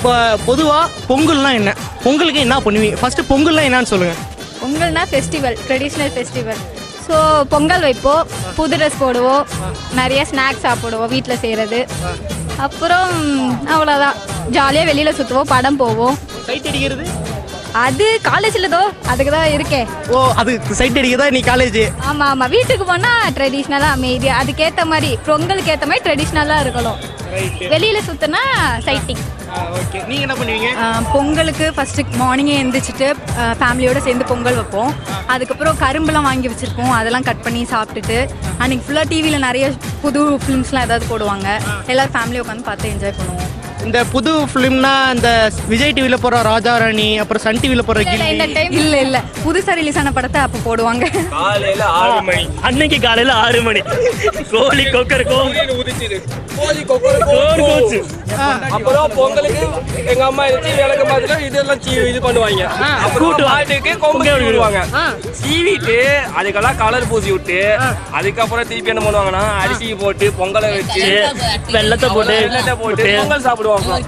இப்போ பொதுவாக பொங்கல்னா என்ன பொங்கலுக்கு என்ன பண்ணுவீங்க ஃபர்ஸ்ட் பொங்கல்னா என்னன்னு சொல்லுங்க பொங்கல்னா festival traditional festival so Pongal வைப்போம் புது ட்ரெஸ் போடுவோம் நிறைய ஸ்நாக்ஸ் சாப்பிடுவோம் வீட்டில் செய்கிறது அப்புறம் அவ்வளோதான் ஜாலியாக வெளியில் சுற்றுவோம் படம் போவோம் சைட் அடிக்கிறது அது காலேஜில் தோ அதுக்கு தான் இருக்கேன் ஓ அது சைட் அடிக்கிறதா நீ காலேஜ் ஆமாம் ஆமாம் வீட்டுக்கு போனால் ட்ரெடிஷ்னலாக அமைதியாக அதுக்கேற்ற மாதிரி பொங்கலுக்கு ஏற்ற மாதிரி ட்ரெடிஷ்னலாக இருக்கணும் வெளியில் சுற்றினா சைட்டிங் ஓகே நீங்கள் என்ன பண்ணுவீங்க பொங்கலுக்கு ஃபஸ்ட்டு மார்னிங்கே எழுந்திரிச்சிட்டு ஃபேமிலியோட சேர்ந்து பொங்கல் வைப்போம் அதுக்கப்புறம் கரும்புலாம் வாங்கி வச்சுருப்போம் அதெல்லாம் கட் பண்ணி சாப்பிட்டுட்டு அன்றைக்கி ஃபுல்லாக டிவியில் நிறைய புது ஃபிலிம்ஸ்லாம் ஏதாவது போடுவாங்க எல்லோரும் ஃபேமிலி உட்காந்து பார்த்து என்ஜாய் பண்ணுவோம் இந்த புது ஃபிலிம்னா இந்த விஜய் டிவியில் போகிற ராஜா ராணி அப்புறம் சன் டிவியில் போகிற இந்த கில்லி டைம் இல்லை இல்லை புதுசாக ரிலீஸ் ஆன படத்தை அப்போ போடுவாங்க காலையில ஆறு மணி அன்னைக்கு காலையில ஆறு மணி கோழி கொக்கருக்கும் உதிச்சுது கோழி கொக்கரக்கோ அப்புறம் பொங்கலுக்கு எங்க அம்மா எடுத்து விளக்க பார்த்துட்டு இதெல்லாம் சீ இது பண்ணுவாங்க அப்புறம் மாட்டுக்கு கொம்பு சீவி விடுவாங்க சீவிட்டு அதுக்கெல்லாம் கலர் பூசி விட்டு அதுக்கப்புறம் திருப்பி என்ன பண்ணுவாங்கன்னா அரிசி போட்டு பொங்கலை வச்சு வெள்ளத்தை போட்டு வெள்ளத்தை போட்டு பொங்கல் சாப்பிடுவாங்க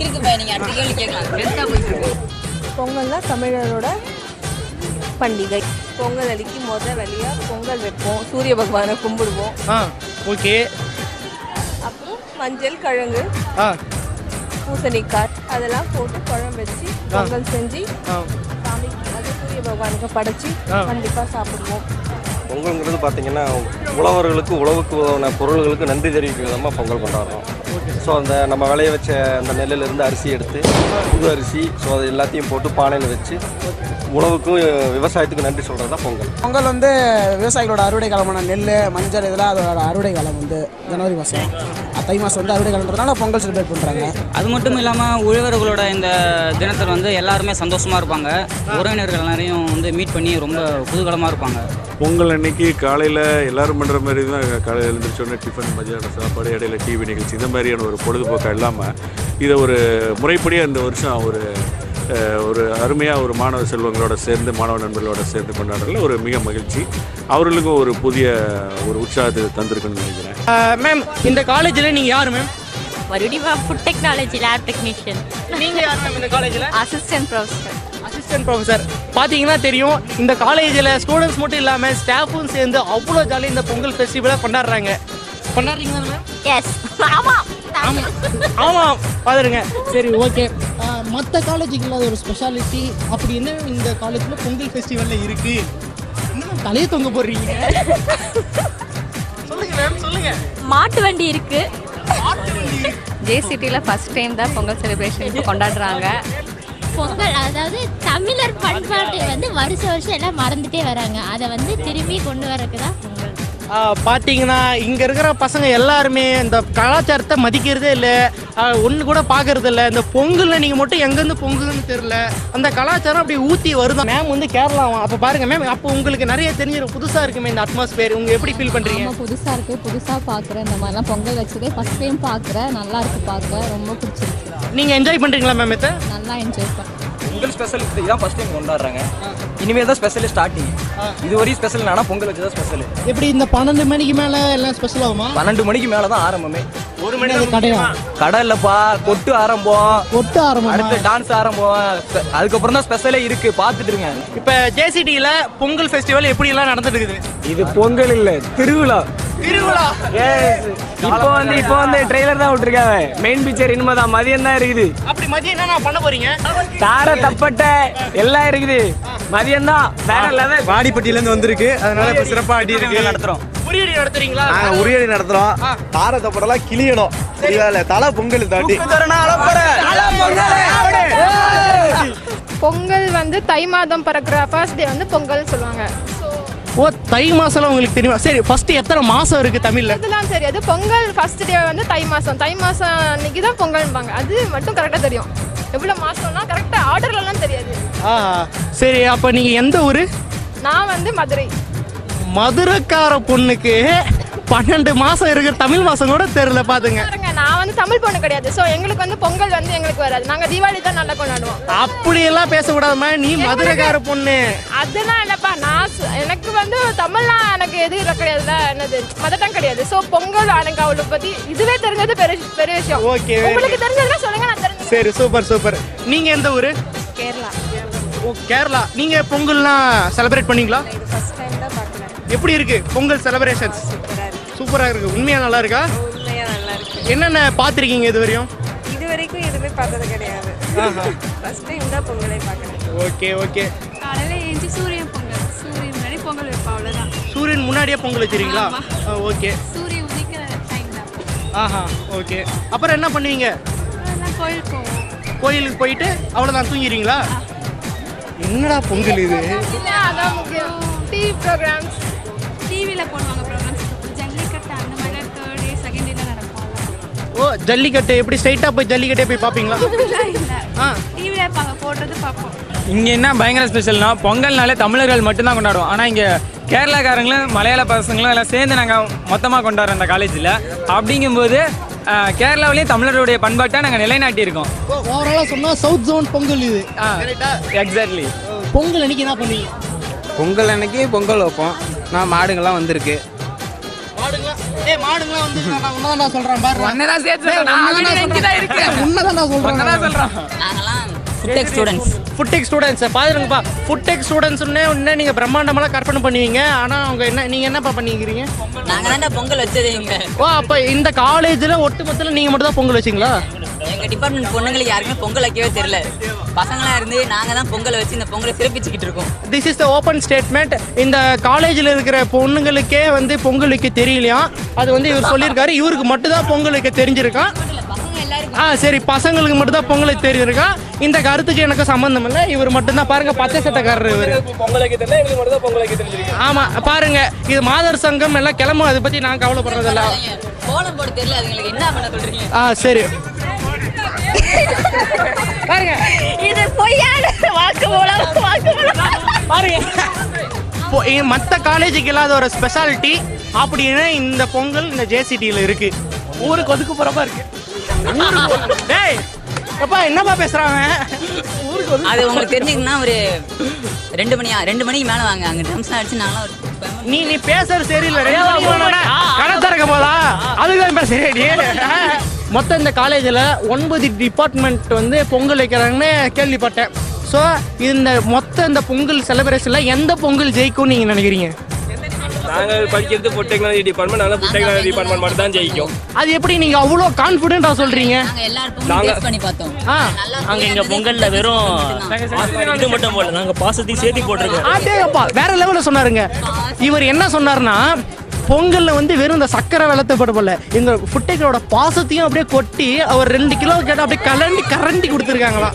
பொங்கல்னா தமிழரோட பண்டிகை பொங்கல் அன்னைக்கு முத வழியாக பொங்கல் வைப்போம் சூரிய பகவானை கும்பிடுவோம் ஆ ஓகே அப்புறம் மஞ்சள் கிழங்கு ஆ பூசணிக்காய் அதெல்லாம் போட்டு குழம்பு வச்சு பொங்கல் செஞ்சு ஆ சாமிக்கு அது சூரிய பகவானுக்கு படைச்சி ஆ. கண்டிப்பாக சாப்பிடுவோம் பொங்கல்ங்கிறது பார்த்தீங்கன்னா உழவர்களுக்கு உழவுக்கு உதவின பொருள்களுக்கு நன்றி தெரிவிக்கும் விதமாக பொங்கல் கொண்டாடுறோம் ஸோ அந்த நம்ம விளைய வச்ச அந்த நெல்லிலிருந்து அரிசி எடுத்து புது அரிசி ஸோ அது எல்லாத்தையும் போட்டு பானையில் வச்சு உழவுக்கும் விவசாயத்துக்கும் நன்றி சொல்கிறது தான் பொங்கல் பொங்கல் வந்து விவசாயிகளோட அறுவடை காலமான நெல் மஞ்சள் இதெல்லாம் அதோட அறுவடை காலம் வந்து ஜனவரி மாதம் தை மாதம் வந்து அறுவடை காலன்றதுனால பொங்கல் செலிப்ரேட் பண்ணுறாங்க அது மட்டும் இல்லாமல் உழவர்களோட இந்த தினத்தில் வந்து எல்லாருமே சந்தோஷமாக இருப்பாங்க உறவினர்கள் எல்லாரையும் வந்து மீட் பண்ணி ரொம்ப குதூகலமாக இருப்பாங்க பொங்கல் அன்னைக்கு காலையில் எல்லாரும் பண்ணுற மாதிரி தான் காலையில் எழுந்திரிச்சோடனே டிஃபன் மதியான சாப்பாடு இடையில டிவி நிகழ்ச்சி இந்த மாதிரியான ஒரு பொழுதுபோக்காக இல்லாமல் இதை ஒரு முறைப்படியாக இந்த வருஷம் ஒரு அஹ், ஒரு அருமையாக ஒரு மாணவ செல்வங்களோட சேர்ந்து மாணவ நண்பர்களோட சேர்ந்து கொண்டாடுறதுல ஒரு மிக மகிழ்ச்சி அவர்களுக்கும் ஒரு புதிய ஒரு உற்சாகத்தை தந்திருக்குன்னு நினைக்கிறேன் மேம் இந்த காலேஜில் நீங்கள் யார் மேம் மறுபடியும் ஃபுட் டெக்னாலஜி லேப் டெக்னீஷியன் நீங்கள் யார் மேம் இந்த காலேஜில் அசிஸ்டன்ட் ப்ரொஃபஸர் அசிஸ்டன்ட் ப்ரொஃபசர் பார்த்தீங்கன்னா தெரியும் இந்த காலேஜில் ஸ்டூடெண்ட்ஸ் மட்டும் இல்லாமல் ஸ்டாஃபும் சேர்ந்து அவ்வளோ ஜாலியாக இந்த பொங்கல் ஃபெஸ்டிவலை கொண்டாடுறாங்க கொண்டாடுறீங்களா மேம் எஸ் ஆமாம் ஆமாம் பாருங்க சரி ஓகே மற்ற காலேஜுக்கு இல்லாத ஒரு ஸ்பெஷாலிட்டி அப்படி என்ன இந்த காலேஜில் பொங்கல் ஃபெஸ்டிவலில் இருக்கு இன்னும் தலையை தொங்க போடுறீங்க சொல்லுங்க மேம் சொல்லுங்க மாட்டு வண்டி இருக்கு ஜேசிடியில் ஃபஸ்ட் டைம் தான் பொங்கல் செலிப்ரேஷன் கொண்டாடுறாங்க பொங்கல் அதாவது தமிழர் பண்பாட்டை வந்து வருஷ வருஷம் எல்லாம் மறந்துட்டே வராங்க அதை வந்து திரும்பி கொண்டு வரக்கு தான் பொங்கல் பார்த்தீங்கன்னா இங்கே இருக்கிற பசங்க எல்லாருமே இந்த கலாச்சாரத்தை மதிக்கிறதே இல்லை ஒன்று கூட பார்க்கறது இல்லை இந்த பொங்கலில் நீங்கள் மட்டும் எங்கேருந்து பொங்கல்னு தெரில அந்த கலாச்சாரம் அப்படி ஊற்றி வருது மேம் வந்து கேரளாவும் அப்போ பாருங்க மேம் அப்போ உங்களுக்கு நிறைய தெரிஞ்சிடும் புதுசாக இருக்குமே இந்த அட்மாஸ்பியர் உங்க எப்படி ஃபீல் பண்ணுறீங்க ரொம்ப புதுசாக இருக்குது புதுசாக பார்க்குறேன் இந்த மாதிரிலாம் பொங்கல் வச்சதே ஃபஸ்ட் டைம் பார்க்குறேன் நல்லா இருக்கு பார்க்க ரொம்ப பிடிச்சிருக்கு நீங்கள் என்ஜாய் பண்ணுறீங்களா மேம் இதை நல்லா என்ஜாய் பண்ணேன் பொங்கல் ஸ்பெஷல் இதான் ஃபர்ஸ்ட் டைம் கொண்டாடுறாங்க இனிமேல் தான் ஸ்பெஷல் ஸ்டார்டிங் இது வரையும் ஸ்பெஷல் ஆனால் பொங்கல் வச்சு தான் ஸ்பெஷல் எப்படி இந்த பன்னெண்டு மணிக்கு மேலே எல்லாம் ஸ்பெஷல் ஆகுமா பன்னெண்டு மணிக்கு மேலே தான் ஆரம்பமே ஒரு மணி கடையா கடை இல்லப்பா கொட்டு ஆரம்பம் ஒட்டு ஆரம்பம் அடுத்து டான்ஸ் ஆரம்பம் அதுக்கப்புறம் தான் ஸ்பெஷலே இருக்கு பார்த்துட்டு இருங்க இப்போ ஜேசிடியில் பொங்கல் ஃபெஸ்டிவல் எப்படிலாம் நடந்துட்டு இருக்குது இது பொங்கல் இல்ல திருவிழா திருவிழா இப்போ வந்து இப்போ வந்து ட்ரெய்லர் தான் விட்டுருக்காங்க மெயின் பிக்சர் இனிமே தான் மதியம் தான் இருக்குது அப்படி மதியம் என்ன பண்ண போறீங்க தார தப்பட்டை எல்லாம் இருக்குது மதியம் தான் வேற லெவல் வாடிப்பட்டியிலேருந்து வந்திருக்கு அதனால இப்போ சிறப்பாக அடி இருக்கு நடத்துறோம் உரியடி நடத்துறீங்களா நாங்கள் உரியடி நடத்துகிறோம் தார தப்படெல்லாம் கிளியணும் சரியா தலை பொங்கல் தாண்டி பொங்கல் வந்து தை மாதம் பிறக்கிற ஃபர்ஸ்ட் டே வந்து பொங்கல் சொல்லுவாங்க ஓ தை மாசம்லாம் உங்களுக்கு தெரியுமா சரி ஃபர்ஸ்ட் எத்தனை மாசம் இருக்கு தமிழ்ல இதெல்லாம் தெரியாது பொங்கல் ஃபர்ஸ்ட் டே வந்து தை மாதம் தை மாதம் அன்னைக்கு தான் பொங்கல்பாங்க அது மட்டும் கரெக்டாக தெரியும் எவ்வளோ மாதம்னா கரெக்டாக ஆர்டர்லலாம் தெரியாது ஆ சரி அப்ப நீங்க எந்த ஊரு நான் வந்து மதுரை மதுரைக்கார பொண்ணுக்கு பன்னெண்டு மாசம் இருக்கிற தமிழ் மாசம் கூட தெரியல பாத்துங்க பாருங்க நான் வந்து தமிழ் பொண்ணு கிடையாது ஸோ எங்களுக்கு வந்து பொங்கல் வந்து எங்களுக்கு வராது நாங்கள் தீபாவளி தான் நல்லா கொண்டாடுவோம் அப்படியெல்லாம் பேசக்கூடாதுமா நீ மதுரைக்கார பொண்ணு அதெல்லாம் இல்லைப்பா நான் ச- எனக்கு வந்து தமிழ்லாம் எனக்கு எது இல்லை கிடையாதுல என்னது மதர் டங் கிடையாது ஸோ பொங்கல் எனக்கு அவளை பற்றி இதுவே தெரிஞ்சது பெரிய பெரிய விஷயம் Okay, உங்களுக்கு தெரிஞ்சதுன்னா சொல்லுங்க நான் தெரிஞ்சுக்கிறேன் சரி சூப்பர் சூப்பர் நீங்க எந்த ஊரு கேரளா ஓ கேரளா நீங்க பொங்கல்லாம் செலிப்ரேட் பண்ணீங்களா இது ஃபர்ஸ்ட் டைம் தான் பார்க்குறேன் எப்படி இருக்கு பொங்கல் செலிப்ரேஷன்ஸ் சூப்பராக இருக்கு சூப்பரா இருக்கு உண்மையா நல்லா இருக்கா உண்மையாக நல்லா இருக்கு என்னென்ன பார்த்துருக்கீங்க இது வரையும் இது வரைக்கும் எதுவுமே பார்த்தது கிடையாது ஃபர்ஸ்ட் டைம் தான் பொங்கலை பார்க்குறேன் ஓகே ஓகே காலையில் எழுந்து சூரியன் பொங்கல் சூரியன் முன்னாடி பொங்கல் வைப்போம் அவ்வளோதான் சூரியன் முன்னாடியே பொங்கல் வச்சிருக்கீங்களா ஓகே சூரியன் உதிக்கிற டைம் தான் ஆஹா ஓகே அப்புறம் என்ன பண்ணுவீங்க அப்புறம் கோயில் போவோம் கோயிலுக்கு போயிட்டு அவ்வளோதான் தூங்கிடுவீங்களா என்னடா பொங்கல் இது இல்லை அதான் முக்கியம் டிவி ப்ரோக்ராம்ஸ் டிவியில் போடுவாங்க ப்ரோக்ராம்ஸ் ஜல்லிக்கட்டு அந்த மாதிரி தேர்ட் டே செகண்ட் டேல நடக்கும் ஓ ஜல்லிக்கட்டு எப்படி ஸ்ட்ரைட்டாக போய் ஜல்லிக்கட்டே போய் பார்ப்பீங்களா இல்லை ஆ டிவியில் பார்க்க போடுறது பார்ப்போம் இங்கே என்ன பயங்கர ஸ்பெஷல்னா பொங்கல்னாலே தமிழர்கள் மட்டும்தான் கொண்டாடுவோம் ஆனால் இங்கே கேரளாக்காரங்களும் மலையாள பசங்களும் எல்லாம் சேர்ந்து நாங்கள் மொத்தமாக கொண்டாடுறோம் இந்த காலேஜில் அப்படிங்கும்போது அஹ், கேரளாவிலேயும் தமிழருடைய பண்பாட்டை நாங்கள் நிலைநாட்டி இருக்கோம் ஓவராலாக சொன்னால் சவுத் ஜோன் பொங்கல் இது எக்ஸாக்ட்லி பொங்கல் அன்னைக்கு என்ன பண்ணுவீங்க பொங்கல் அன்னைக்கு பொங்கல் வைப்போம் நான் மாடுங்கள்லாம் வந்திருக்கு மாடுங்களா ஏய் மாடுங்களா வந்து நான் உன்னதான் நான் சொல்றேன் பாரு ஒன்னதான் சேர்த்து உன்னதான் நான் சொல்றேன் சொல்கிறோம் நாங்களாம் ஃபுட்டெக் ஸ்டூடெண்ட்ஸ் ஃபுட்டெக் ஸ்டூடெண்ட்ஸ் பாருங்கப்பா ஃபுட்டெக் ஸ்டூடெண்ட்ஸ்னே உடனே நீங்க பிரம்மாண்டமெல்லாம் கற்பனை பண்ணுவீங்க ஆனா அவங்க என்ன நீங்க என்னப்பா பண்ணிக்கிறீங்க நாங்கள் தான்டா பொங்கல் வச்சதே இங்க ஓ அப்ப இந்த காலேஜ்ல ஒட்டுமொத்தத்துல நீங்க மட்டும் தான் பொங்கல் வச்சீங்களா எங்க டிபார்ட்மெண்ட் பொண்ணுங்களுக்கு யாருக்குமே பொங்கல் வைக்கவே தெரியல பசங்களா இருந்து நாங்க தான் பொங்கல் வச்சு இந்த பொங்கலை சிறப்பிச்சுக்கிட்டு இருக்கோம் this is the open statement இந்த காலேஜில் இருக்கிற பொண்ணுங்களுக்கே வந்து பொங்கல் வைக்க தெரியலையா அது வந்து இவர் சொல்லியிருக்காரு இவருக்கு மட்டும் தான் பொங்கல் வைக்க தெரிஞ்சிருக்கான் ஆ சரி பசங்களுக்கு மட்டும் தான் பொங்கல் வைக்க தெரிஞ்சிருக்கான் இந்த கருத்துக்கு எனக்கு சம்மந்தம் இல்லை இவர் மட்டும்தான் பாருங்க பச்சை சட்டக்காரர் இவர் பொங்கல் வைக்க தெரியல எங்களுக்கு மட்டும் தான் பொங்கல் வைக்க தெரிஞ்சிருக்கு ஆமா பாருங்க இது மாதர் சங்கம் எல்லாம் கிளம்பும் அதை பத்தி நான் கவலைப்படுறதில்ல கோலம் போட தெரியல அதுங்களுக்கு என்ன பண்ண சொல்றீங்க ஆ சரி பாருங்க இது பொய்யான வாக்கு மூலம் வாக்கு மூலம் பாருங்க இப்போ மற்ற காலேஜுக்கு இல்லாத ஒரு ஸ்பெஷாலிட்டி அப்படின்னு இந்த பொங்கல் இந்த ஜேசிடியில் இருக்கு ஊருக்கு ஒதுக்கு போறப்பா இருக்கு ஊருக்கு டேய் எப்பா என்னப்பா பேசுறாங்க ஊருக்கு ஒதுக்கு அது உங்களுக்கு தெரிஞ்சுக்கணும்னா ஒரு ரெண்டு மணியா ரெண்டு மணிக்கு மேலே வாங்க அங்கே ட்ரம்ஸ் அடிச்சு நாங்களாம் ஒரு நீ நீ பேசுறது சரியில்லை ரெண்டு மணிக்கு போனோடனே கடை திறக்க போதா அதுதான் பேச சரி மொத்தம் இந்த காலேஜில் ஒன்பது டிபார்ட்மெண்ட் வந்து பொங்கல் வைக்கிறாங்கன்னு கேள்விப்பட்டேன் ஸோ இந்த மொத்த இந்த பொங்கல் செலிப்ரேஷனில் எந்த பொங்கல் ஜெயிக்கும்னு நீங்கள் நினைக்கிறீங்க நாங்கள் படிக்கிறது ஃபுட் டெக்னாலஜி டிபார்ட்மெண்ட் அதனால ஃபுட் டெக்னாலஜி டிபார்ட்மெண்ட் மட்டும் தான் ஜெயிக்கும் அது எப்படி நீங்கள் அவ்வளோ கான்ஃபிடென்ட்டாக சொல்கிறீங்க நாங்கள் எல்லா பொங்கலும் டேஸ்ட் பண்ணி பார்த்தோம் ஆ அங்க எங்க பொங்கல்ல வெறும் இது மட்டும் போடல நாங்க பாசத்தையும் சேர்த்து போட்டிருக்கோம் அதேப்பா வேற லெவலில் சொன்னாருங்க இவர் என்ன சொன்னாருன்னா பொங்கல்ல வந்து வெறும் இந்த சக்கரை வெள்ளத்தை போடல எங்க ஃபுட்டைகளோட பாசத்தையும் அப்படியே கொட்டி அவர் ரெண்டு கிலோ கேட்ட அப்படியே கலண்டி கரண்டி கொடுத்துருக்காங்களாம்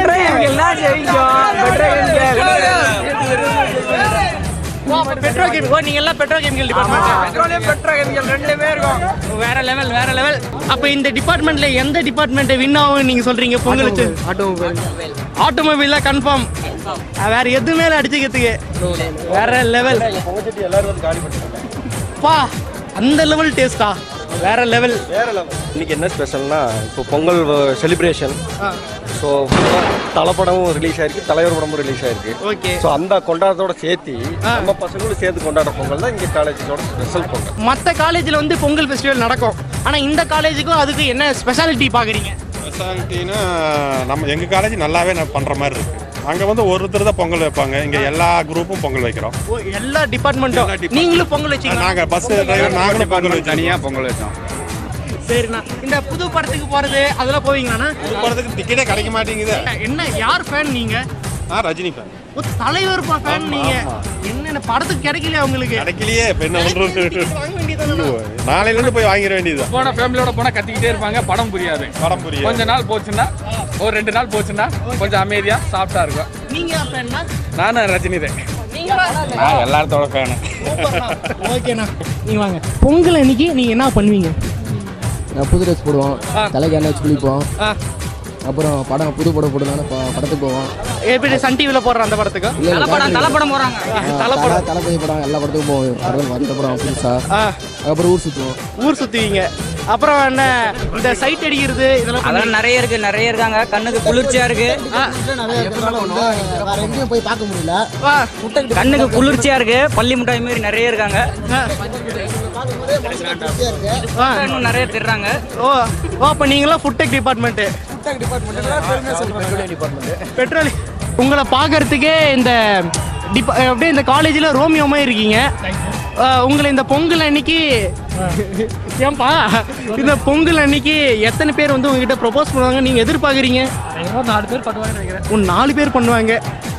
பெட்ரோ ஓ நீங்க எல்லாம் பெட்ரோ கெமிக்கல் டிபார்ட்மெண்ட் ரெண்டுமே இருக்கும் வேற லெவல் வேற லெவல் அப்ப இந்த டிபார்ட்மெண்ட்ல எந்த டிபார்ட்மெண்ட் வின் ஆகும் நீங்க சொல்றீங்க பொங்கல் வச்சு ஆட்டோமொபைல் ஆட்டோமொபைல் கன்ஃபார்ம் வேற எதுவுமே இல்ல அடிச்சுக்கிறதுக்கு வேற லெவல் எல்லாரும் வந்து காலி பண்ணிட்டாங்க பா அந்த லெவல் டேஸ்டா வேற லெவல் வேற லெவல் இன்னைக்கு என்ன ஸ்பெஷல்னா இப்போ பொங்கல் செலிப்ரேஷன் ஸோ தலைப்படமும் ரிலீஸ் ஆயிருக்கு தலைவர் படமும் ரிலீஸ் ஆயிருக்கு ஓகே ஸோ அந்த கொண்டாட்டத்தோட சேர்த்து நம்ம பசங்களும் சேர்த்து கொண்டாடுற பொங்கல் தான் இங்கே காலேஜோட ஸ்பெஷல் பொங்கல் மற்ற காலேஜில் வந்து பொங்கல் ஃபெஸ்டிவல் நடக்கும் ஆனால் இந்த காலேஜுக்கும் அதுக்கு என்ன ஸ்பெஷாலிட்டி பார்க்குறீங்க ஸ்பெஷாலிட்டினா நம்ம எங்கள் காலேஜ் நல்லாவே நான் பண்ணுற மாதிரி இருக்கு அங்கே வந்து ஒருத்தர் தான் பொங்கல் வைப்பாங்க இங்கே எல்லா குரூப்பும் பொங்கல் வைக்கிறோம் ஓ எல்லா டிபார்ட்மெண்ட்டும் நீங்களும் பொங்கல் வச்சீங்க நாங்கள் பஸ் டிரைவர் நாங்களும் பொங்கல் வச்சோம் தனியாக பொங்கல் வச்சோம் சரிண்ணா இந்த புது படத்துக்கு போகிறது அதெல்லாம் போவீங்களாண்ணா போகிறதுக்கு டிக்கெட்டே கிடைக்க மாட்டேங்குது என்ன யார் ஃபேன் நீங்கள் நான் ரஜினி ஃபேன் ஒரு தலைவர் ஃபேன் நீங்கள் என்ன படத்துக்கு கிடைக்கலையா உங்களுக்கு கிடைக்கலையே இப்போ என்ன பண்ணுறது வாங்க வேண்டியதானே நாளையிலேருந்து போய் வாங்கிட வேண்டியது போன ஃபேமிலியோட போனால் கத்திக்கிட்டே இருப்பாங்க படம் புரியாது படம் புரியும் கொஞ்ச நாள் போச்சுன்னா ஒரு ரெண்டு நாள் போச்சுன்னா கொஞ்சம் அமைதியாக சாஃப்டாக இருக்கும் நீங்கள் யார் ஃபேன்னா நானும் ரஜினி தான் நான் எல்லாத்தோட ஃபேனு ஓகேண்ணா நீங்கள் வாங்க பொங்கல் அன்னைக்கு நீங்கள் என்ன பண்ணுவீங்க புது ட்ரெஸ் போடுவோம் தலைக்கு எண்ணெய் வச்சு குளிப்போம் ஆ அப்புறம் படம் புது படம் போடுறதுனால படத்துக்கு போவோம் எப்படி சன் டிவியில் போடுற அந்த படத்துக்கு இல்லை தலைப்படம் தலைப்படம் போகிறாங்க தலைப்படம் தளபதி படம் எல்லா படத்துக்கும் போவோம் படம் வந்த படம் புதுசாக ஆ அப்புறம் ஊர் சுற்றுவோம் ஊர் சுற்றுவீங்க அப்புறம் என்ன இந்த சைட் அடிக்கிறது இதெல்லாம் அதெல்லாம் நிறைய இருக்கு நிறைய இருக்காங்க கண்ணுக்கு குளிர்ச்சியா இருக்கு வேற எங்கேயும் போய் பார்க்க முடியல வா. கண்ணுக்கு குளிர்ச்சியா இருக்கு பள்ளி முட்டாய் மாதிரி நிறைய இருக்காங்க வா. இன்னும் நிறைய திடுறாங்க ஓ ஓ அப்போ நீங்களாம் ஃபுட் டெக் டிபார்ட்மெண்ட்டு இன்டாக் டிபார்ட்மெண்ட் பெருமையாக சொல்கிறாங்க பெட்ரோல் உங்களை பார்க்கறதுக்கே இந்த டிப அப்படியே இந்த காலேஜில் ரோமியோமா இருக்கீங்க அஹ், உங்களை இந்த பொங்கல் அன்னைக்கு ஏன்பா இந்த பொங்கல் அன்னைக்கு எத்தனை பேர் வந்து உங்ககிட்ட ப்ரொபோஸ் பண்ணுவாங்க நீங்கள் எதிர்பார்க்குறீங்க நாலு பேர் பண்ணுவாங்கன்னு நினைக்கிறேன் ஒரு நாலு பேர் பண்ணுவாங்க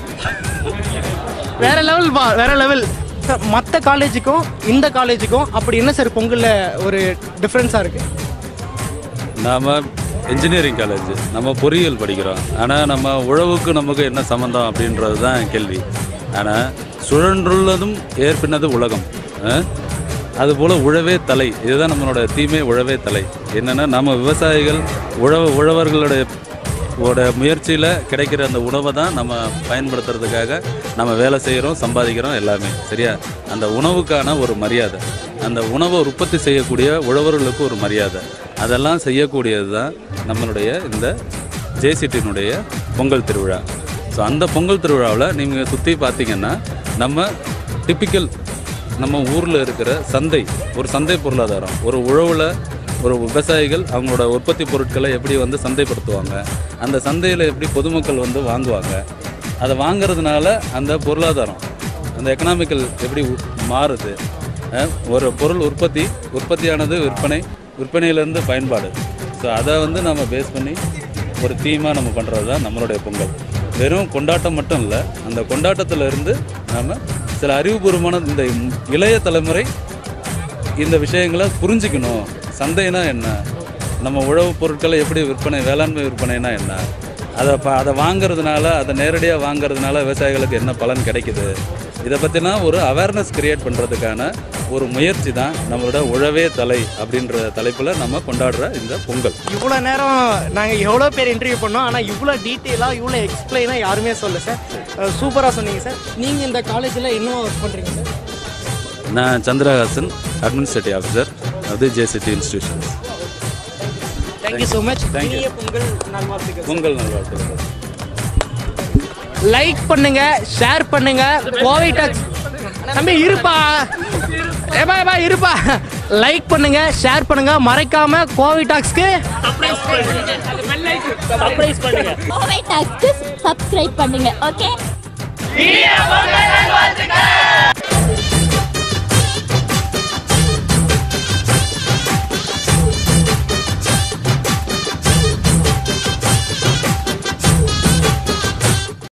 வேற லெவல் பா வேற லெவல் சார் மற்ற காலேஜுக்கும் இந்த காலேஜுக்கும் அப்படி என்ன சார் பொங்கலில் ஒரு டிஃப்ரென்ஸாக இருக்குது நாம் இன்ஜினியரிங் காலேஜ் நம்ம பொறியியல் படிக்கிறோம் ஆனால் நம்ம உழவுக்கு நமக்கு என்ன சம்மந்தம் அப்படின்றது தான் கேள்வி ஆனால் சுழன்றுள்ளதும் ஏற்பினது உலகம் அஹ்? அதுபோல் உழவே தலை இதுதான் நம்மளோட தீமே உழவே தலை என்னென்னா நம்ம விவசாயிகள் உழவு உழவர்களுடைய ஓட முயற்சியில் கிடைக்கிற அந்த உணவை தான் நம்ம பயன்படுத்துறதுக்காக நம்ம வேலை செய்கிறோம் சம்பாதிக்கிறோம் எல்லாமே சரியா அந்த உணவுக்கான ஒரு மரியாதை அந்த உணவை உற்பத்தி செய்யக்கூடிய உழவர்களுக்கு ஒரு மரியாதை அதெல்லாம் செய்யக்கூடியது தான் நம்மளுடைய இந்த ஜேசிட்டினுடைய பொங்கல் திருவிழா ஸோ அந்த பொங்கல் திருவிழாவில் நீங்கள் சுற்றி பார்த்தீங்கன்னா நம்ம டிப்பிக்கல் நம்ம ஊரில் இருக்கிற சந்தை ஒரு சந்தை பொருளாதாரம் ஒரு உழவில் ஒரு விவசாயிகள் அவங்களோட உற்பத்தி பொருட்களை எப்படி வந்து சந்தைப்படுத்துவாங்க அந்த சந்தையில் எப்படி பொதுமக்கள் வந்து வாங்குவாங்க அதை வாங்குறதுனால அந்த பொருளாதாரம் அந்த எக்கனாமிக்கல் எப்படி உ- மாறுது அஹ், ஒரு பொருள் உற்பத்தி உற்பத்தியானது விற்பனை விற்பனையிலேருந்து பயன்பாடு ஸோ அதை வந்து நம்ம பேஸ் பண்ணி ஒரு தீமாக நம்ம பண்ணுறது தான் நம்மளுடைய பொங்கல் வெறும் கொண்டாட்டம் மட்டும் இல்லை அந்த கொண்டாட்டத்துல இருந்து நம்ம சில அறிவுபூர்வமான இந்த இளைய தலைமுறை இந்த விஷயங்களை புரிஞ்சுக்கணும் சந்தைனா என்ன நம்ம உழவு பொருட்களை எப்படி விற்பனை வேளாண்மை விற்பனைனா என்ன அதை ப அதை வாங்குறதுனால அதை நேரடியாக வாங்குறதுனால விவசாயிகளுக்கு என்ன பலன் கிடைக்குது இதை பற்றினா ஒரு அவேர்னஸ் கிரியேட் பண்ணுறதுக்கான ஒரு முயற்சி தான் நம்மளோட உழவே தலை அப்படின்ற தலைப்பில் நம்ம கொண்டாடுற இந்த பொங்கல் இவ்வளோ நேரம் நாங்கள் எவ்வளோ பேர் இன்டர்வியூ பண்ணோம் ஆனால் இவ்வளோ டீட்டெயிலாக இவ்வளோ எக்ஸ்பிளைனாக யாருமே சொல்ல சார் சூப்பராக சொன்னீங்க சார் நீங்கள் இந்த காலேஜில் என்ன ஒர்க் பண்ணுறீங்க சார் நான் சந்திரஹாசன் அட்மினிஸ்ட்ரேட்டிவ் ஆஃபீஸர் அது JCT institutions thank you so much Thank you. இனிய பொங்கல் நல்வாழ்த்துக்கள் பொங்கல் நல்வாழ்த்துக்கள் லைக் பண்ணுங்க ஷேர் பண்ணுங்க கோவை டாக்ஸ் தம்பி இருப்பா ஏப்பா ஏப்பா இருப்பா லைக் பண்ணுங்க ஷேர் பண்ணுங்க மறைக்காம கோவை டாக்ஸ்க்கு சர்ப்ரைஸ் பண்ணுங்க கோவை டாக்ஸ்க்கு சப்ஸ்கிரைப் பண்ணுங்க ஓகே